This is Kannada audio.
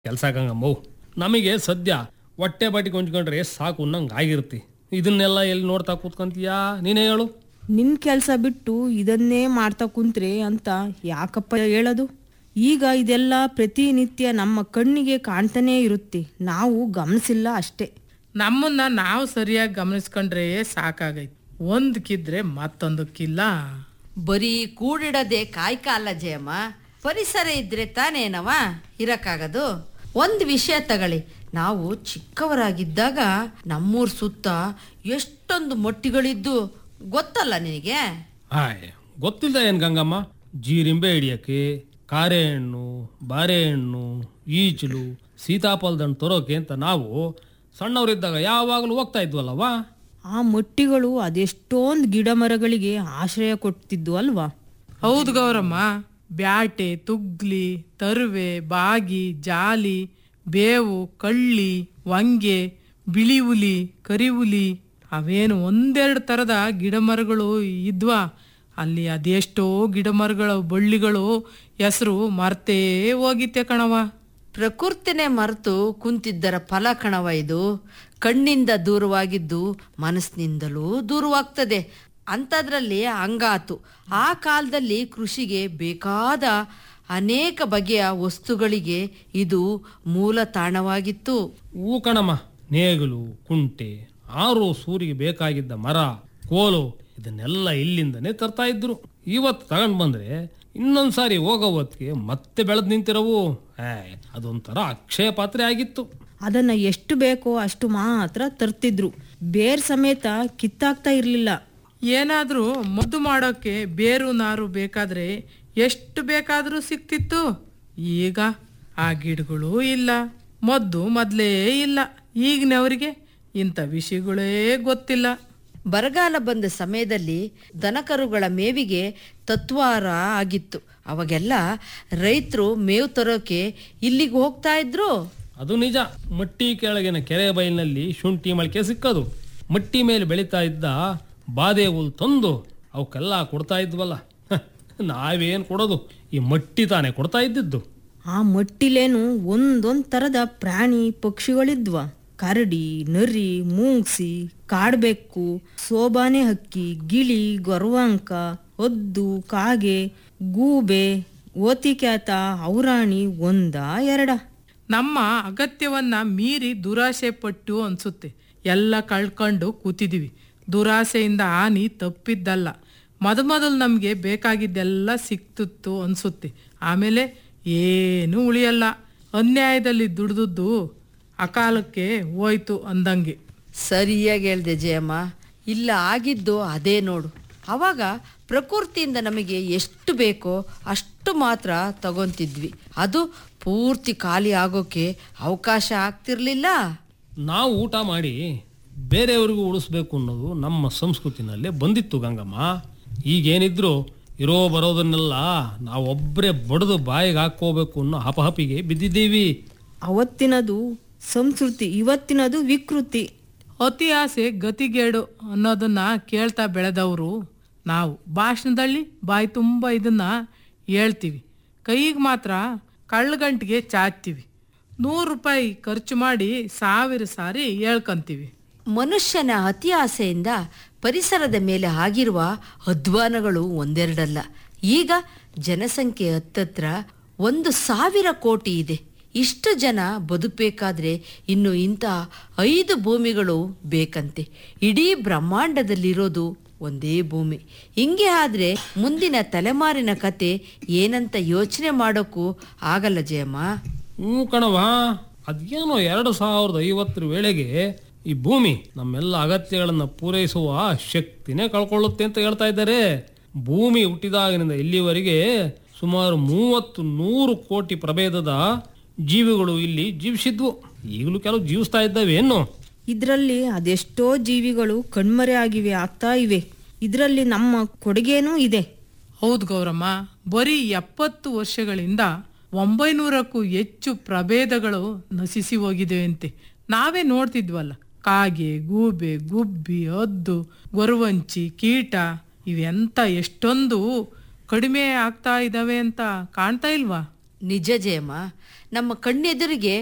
ಕೆಲಸ ಗಂಗಮ್ಮವು ನಮಗೆ ಸದ್ಯ ಹೊಟ್ಟೆ ಬಾಟಿ ಕೊಂಚ್ಕೊಂಡ್ರೆ ಸಾಕು ನಂಗೆ ಆಗಿರ್ತಿ ಇದನ್ನೆಲ್ಲ ಎಲ್ಲಿ ನೋಡ್ತಾ ಕೂತ್ಕೊಂತೀಯಾ ನೀನೇ ಹೇಳು ನಿನ್ ಕೆಲಸ ಬಿಟ್ಟು ಇದನ್ನೇ ಮಾಡ್ತಾ ಕುಂತ್ರೆ ಅಂತ ಯಾಕಪ್ಪ ಹೇಳೋದು ಈಗ ಇದೆಲ್ಲ ಪ್ರತಿನಿತ್ಯ ನಮ್ಮ ಕಣ್ಣಿಗೆ ಕಾಣ್ತಾನೇ ಇರುತ್ತೆ ನಾವು ಗಮನಿಸಿಲ್ಲ ಅಷ್ಟೇ ನಮ್ಮನ್ನ ನಾವು ಸರಿಯಾಗಿ ಗಮನಿಸ್ಕೊಂಡ್ರೆ ಸಾಕಾಗೈತಿ ಒಂದಕ್ಕಿದ್ರೆ ಮತ್ತೊಂದಕ್ಕಿಲ್ಲ ಬರೀ ಕೂಡಿಡದೆ ಕಾಯ್ಕ ಅಲ್ಲ ಜಯಮ್ಮ ಪರಿಸರ ಇದ್ರೆ ತಾನೇನವ ಇರಕ್ಕಾಗದು ಒಂದು ವಿಷಯ ತಗೊಳ್ಳಿ ನಾವು ಚಿಕ್ಕವರಾಗಿದ್ದಾಗ ನಮ್ಮೂರ್ ಸುತ್ತ ಎಷ್ಟೊಂದು ಮೊಟ್ಟಿಗಳಿದ್ದು ಗೊತ್ತಲ್ಲ ನಿನಗೆ ಹಾಯ್ ಗೊತ್ತಿಲ್ಲ ಏನು ಗಂಗಮ್ಮ ಜೀರಿಂಬೆ ಹಿಡಿಯಕ್ಕೆ ಕಾರೆಹಣ್ಣು ಬಾರೆಹಣ್ಣು ಈಚಲು ಸೀತಾಫಲದ ಹಣ್ಣು ತರೋಕೆ ಅಂತ ನಾವು ಸಣ್ಣವರಿದ್ದಾಗ ಯಾವಾಗಲೂ ಹೋಗ್ತಾ ಇದ್ವಲ್ಲವಾ ಆ ಮೊಟ್ಟಿಗಳು ಅದೆಷ್ಟೊಂದು ಗಿಡ ಮರಗಳಿಗೆ ಆಶ್ರಯ ಕೊಡ್ತಿದ್ವು ಅಲ್ವಾ ಹೌದು ಗೌರಮ್ಮ ಬ್ಯಾಟೆ ತುಗ್ಲಿ ತರುವೆ ಬಾಗಿ ಜಾಲಿ ಬೇವು ಕಳ್ಳಿ ವಂಗೆ ಬಿಳಿ ಹುಲಿ ಕರಿ ಹುಲಿ ಅವೇನು ಒಂದೆರಡು ಥರದ ಗಿಡ ಮರಗಳು ಇದ್ವಾ ಅಲ್ಲಿ ಅದೆಷ್ಟೋ ಗಿಡ ಮರಗಳ ಬಳ್ಳಿಗಳು ಹೆಸರು ಮರ್ತೇ ಹೋಗಿತ್ತೆ ಕಣವ ಪ್ರಕೃತಿನೇ ಮರೆತು ಕುಂತಿದ್ದರ ಫಲ ಕಣವ ಇದು ಕಣ್ಣಿಂದ ದೂರವಾಗಿದ್ದು ಮನಸ್ಸಿನಿಂದಲೂ ದೂರವಾಗ್ತದೆ ಅಂಥದ್ರಲ್ಲಿ ಹಂಗಾತು ಆ ಕಾಲದಲ್ಲಿ ಕೃಷಿಗೆ ಬೇಕಾದ ಅನೇಕ ಬಗೆಯ ವಸ್ತುಗಳಿಗೆ ಇದು ಮೂಲ ತಾಣವಾಗಿತ್ತು ಹೂ ಕಣಮ್ಮ ನೇಗಿಲು ಕುಂಟೆ ಆರು ಸೂರಿಗೆ ಬೇಕಾಗಿದ್ದ ಮರ ಕೋಲು ಇದನ್ನೆಲ್ಲ ಇಲ್ಲಿಂದನೇ ತರ್ತಾ ಇದ್ರು ಇವತ್ತು ತಗೊಂಡ್ ಬಂದ್ರೆ ಇನ್ನೊಂದ್ಸಾರಿ ಹೋಗೋ ಹೊತ್ತಿಗೆ ಮತ್ತೆ ಬೆಳೆದ್ ನಿಂತಿರವು ಏ ಅದೊಂಥರ ಅಕ್ಷಯ ಪಾತ್ರೆ ಆಗಿತ್ತು ಅದನ್ನ ಎಷ್ಟು ಬೇಕೋ ಅಷ್ಟು ಮಾತ್ರ ತರ್ತಿದ್ರು ಬೇರ್ ಸಮೇತ ಕಿತ್ತಾಕ್ತಾ ಇರ್ಲಿಲ್ಲ ಏನಾದರೂ ಮದ್ದು ಮಾಡೋಕ್ಕೆ ಬೇರು ನಾರು ಬೇಕಾದ್ರೆ ಎಷ್ಟು ಬೇಕಾದರೂ ಸಿಕ್ತಿತ್ತು ಈಗ ಆ ಗಿಡಗಳು ಇಲ್ಲ ಮದ್ದು ಮೊದಲೇ ಇಲ್ಲ ಈಗಿನವರಿಗೆ ಇಂಥ ವಿಷಯಗಳೇ ಗೊತ್ತಿಲ್ಲ ಬರಗಾಲ ಬಂದ ಸಮಯದಲ್ಲಿ ದನಕರುಗಳ ಮೇವಿಗೆ ತತ್ವಾರ ಆಗಿತ್ತು ಅವಾಗೆಲ್ಲ ರೈತರು ಮೇವು ತರೋಕೆ ಇಲ್ಲಿಗೆ ಹೋಗ್ತಾ ಇದ್ರು ಅದು ನಿಜ ಮಟ್ಟಿ ಕೆಳಗಿನ ಕೆರೆ ಬಯಲಿನಲ್ಲಿ ಶುಂಠಿ ಮೊಳಕೆ ಸಿಕ್ಕದು ಮಟ್ಟಿ ಮೇಲೆ ಬೆಳೀತಾ ಇದ್ದ ಬಾದೆ ಹುಲ್ ತಂದು ಅವಕ್ಕೆಲ್ಲ ಕೊಡ್ತಾ ಇದ್ವಲ್ಲ ಹ, ನಾವೇನ್ ಕೊಡೋದು ಈ ಮಟ್ಟಿ ತಾನೇ ಕೊಡ್ತಾ ಇದ್ದಿದ್ದು ಆ ಮಟ್ಟಿಲೇನು ಒಂದೊಂದ್ ತರದ ಪ್ರಾಣಿ ಪಕ್ಷಿಗಳಿದ್ವ ಕರಡಿ ನರಿ ಮೂಂಗ್ಸಿ ಕಾಡ್ಬೆಕ್ಕು ಸೋಬಾನೆ ಹಕ್ಕಿ ಗಿಳಿ ಗೊರವಂಕ ಹೊದ್ದು ಕಾಗೆ ಗೂಬೆ ಓತಿಕ್ಯಾತ ಔರಾಣಿ ಒಂದ ಎರಡ ನಮ್ಮ ಅಗತ್ಯವನ್ನ ಮೀರಿ ದುರಾಸೆ ಪಟ್ಟು ಅನ್ಸುತ್ತೆ ಎಲ್ಲ ಕಳ್ಕೊಂಡು ಕೂತಿದೀವಿ ದುರಾಸೆಯಿಂದ ಹಾನಿ ತಪ್ಪಿದ್ದಲ್ಲ ಮೊದಮೊದಲು ನಮಗೆ ಬೇಕಾಗಿದ್ದೆಲ್ಲ ಸಿಕ್ತಿತ್ತು ಅನ್ಸುತ್ತೆ ಆಮೇಲೆ ಏನೂ ಉಳಿಯಲ್ಲ ಅನ್ಯಾಯದಲ್ಲಿ ದುಡ್ದದ್ದು ಅಕಾಲಕ್ಕೆ ಹೋಯ್ತು ಅಂದಂಗೆ ಸರಿಯಾಗಿ ಹೇಳ್ದೆ ಜಯಮ್ಮ ಇಲ್ಲ ಆಗಿದ್ದು ಅದೇ ನೋಡು ಅವಾಗ ಪ್ರಕೃತಿಯಿಂದ ನಮಗೆ ಎಷ್ಟು ಬೇಕೋ ಅಷ್ಟು ಮಾತ್ರ ತಗೊಂತಿದ್ವಿ ಅದು ಪೂರ್ತಿ ಖಾಲಿ ಆಗೋಕೆ ಅವಕಾಶ ಆಗ್ತಿರ್ಲಿಲ್ಲ ನಾವು ಊಟ ಮಾಡಿ ಬೇರೆಯವ್ರಿಗೂ ಉಳಿಸ್ಬೇಕು ಅನ್ನೋದು ನಮ್ಮ ಸಂಸ್ಕೃತಿನಲ್ಲೇ ಬಂದಿತ್ತು ಗಂಗಮ್ಮ ಈಗೇನಿದ್ರು ಇರೋ ಬರೋದನ್ನೆಲ್ಲ ನಾವೊಬ್ಬರೇ ಬಡ್ದು ಬಾಯಿಗೆ ಹಾಕೋಬೇಕು ಅನ್ನೋ ಹಪಹಪಿಗೆ ಬಿದ್ದಿದ್ದೀವಿ ಅವತ್ತಿನದು ಸಂಸ್ಕೃತಿ ಇವತ್ತಿನದು ವಿಕೃತಿ ಅತಿ ಆಸೆ ಗತಿಗೇಡು ಅನ್ನೋದನ್ನ ಕೇಳ್ತಾ ಬೆಳೆದವರು ನಾವು ಭಾಷಣದಲ್ಲಿ ಬಾಯಿ ತುಂಬ ಇದನ್ನ ಹೇಳ್ತೀವಿ ಕೈಗೆ ಮಾತ್ರ ಕಳ್ಳಗಂಟಿಗೆ ಚಾಚ್ತೀವಿ ನೂರು ರೂಪಾಯಿ ಖರ್ಚು ಮಾಡಿ ಸಾವಿರ ಸಾರಿ ಹೇಳ್ಕಂತೀವಿ ಮನುಷ್ಯನ ಅತಿ ಆಸೆಯಿಂದ ಪರಿಸರದ ಮೇಲೆ ಆಗಿರುವ ಅಧ್ವಾನಗಳು ಒಂದೆರಡಲ್ಲ ಈಗ ಜನಸಂಖ್ಯೆ ಹತ್ತತ್ರ ಒಂದು ಸಾವಿರ ಕೋಟಿ ಇದೆ ಇಷ್ಟು ಜನ ಬದುಕಬೇಕಾದ್ರೆ ಇನ್ನು ಇಂಥ ಐದು ಭೂಮಿಗಳು ಬೇಕಂತೆ ಇಡೀ ಬ್ರಹ್ಮಾಂಡದಲ್ಲಿರೋದು ಒಂದೇ ಭೂಮಿ ಹಿಂಗೆ ಆದ್ರೆ ಮುಂದಿನ ತಲೆಮಾರಿನ ಕತೆ ಏನಂತ ಯೋಚನೆ ಮಾಡೋಕ್ಕೂ ಆಗಲ್ಲ ಜಯಮ್ಮ ಹ್ಞೂ ಕಣವ ಅದೇನೋ ಎರಡು ಸಾವಿರದ ಐವತ್ತರ ವೇಳೆಗೆ ಈ ಭೂಮಿ ನಮ್ಮೆಲ್ಲ ಅಗತ್ಯಗಳನ್ನು ಪೂರೈಸುವ ಶಕ್ತಿನೇ ಕಳ್ಕೊಳ್ಳುತ್ತೆ ಅಂತ ಹೇಳ್ತಾ ಇದ್ದಾರೆ ಭೂಮಿ ಹುಟ್ಟಿದಾಗಿನಿಂದ ಇಲ್ಲಿವರೆಗೆ ಸುಮಾರು ಮೂವತ್ತು ನೂರು ಕೋಟಿ ಪ್ರಭೇದದ ಜೀವಿಗಳು ಇಲ್ಲಿ ಜೀವಿಸಿದ್ವು ಈಗಲೂ ಕೆಲವು ಜೀವಿಸ್ತಾ ಇದ್ದಾವೆ ಏನು ಇದ್ರಲ್ಲಿ ಅದೆಷ್ಟೋ ಜೀವಿಗಳು ಕಣ್ಮರೆ ಆಗಿವೆ ಆಗ್ತಾ ಇವೆ ಇದರಲ್ಲಿ ನಮ್ಮ ಕೊಡುಗೆನೂ ಇದೆ ಹೌದು ಗೌರಮ್ಮ ಬರೀ ಎಪ್ಪತ್ತು ವರ್ಷಗಳಿಂದ ಒಂಬೈನೂರಕ್ಕೂ ಹೆಚ್ಚು ಪ್ರಭೇದಗಳು ನಶಿಸಿ ಹೋಗಿದೆವಂತೆ ನಾವೇ ನೋಡ್ತಿದ್ವಲ್ಲ ಕಾಗೆ ಗೂಬೆ ಗುಬ್ಬಿ ಹದ್ದು ಗೊರವಂಚಿ ಕೀಟ ಇವೆಂತ ಎಷ್ಟೊಂದು ಕಡಿಮೆ ಆಗ್ತಾ ಇದ್ದಾವೆ ಅಂತ ಕಾಣ್ತಾ ಇಲ್ವಾ ನಿಜ ಜಯಮ್ಮ ನಮ್ಮ ಕಣ್ಣೆದುರಿಗೆ